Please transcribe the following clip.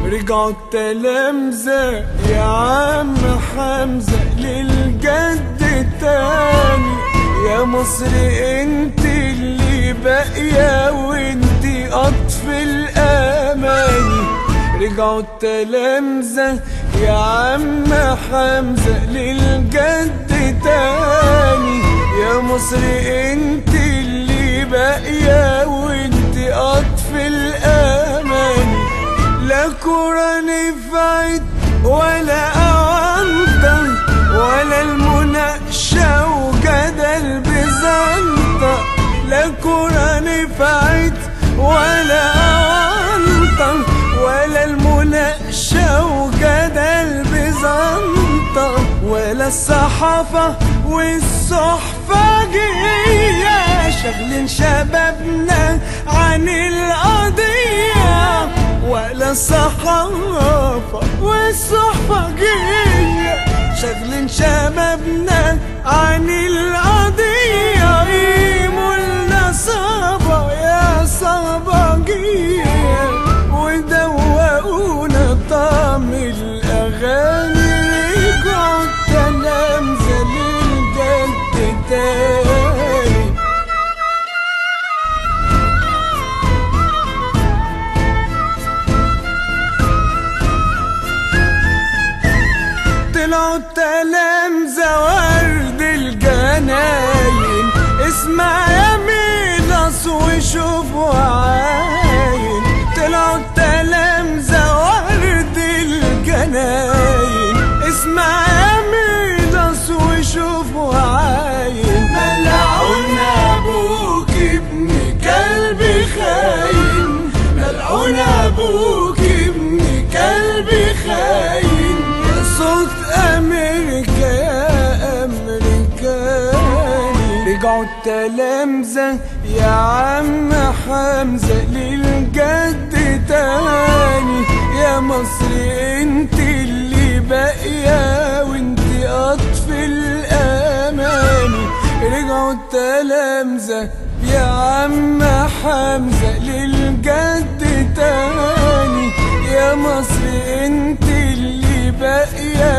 رجعوا التلامذة يا عم حمزة للجد تاني يا مصر انت اللي باقية وانت قطف الاماني رجعوا التلامذة يا عم حمزة للجد تاني يا مصر انت اللي باقية وانت قطف الاماني لا كورة نفعت ولا أعنطة ولا المناقشة وجدل بزنطة لا كورة نفعت ولا أعنطة ولا المناقشة وجدل بزنطة ولا الصحافة والصحفجية شغلين شبابنا عن القضية ولا الصحافة والصحفجية شغلين شبابنا عن القضية قيموا لنا صبا يا صباجية ودوقونا طعم الأغاني رجعوا التلامذة للجد تاني طلعوا التلامذة ورد الجناين اسمع يا ميلس وشوف وعاين طلعوا التلامذة ورد الجناين اسمع يا ميلس وشوف وعاين ملعون ابوك ابن كلب خاين ملعون ابوك ابن كلب خاين يا صوت امريكا يا امريكاني رجعوا التلامذة يا عم حمزة للجد تاني يا مصر انت اللي باقية وانت قطف الاماني رجعوا التلامذة يا عم حمزة للجد تاني يا مصر انت اللي باقية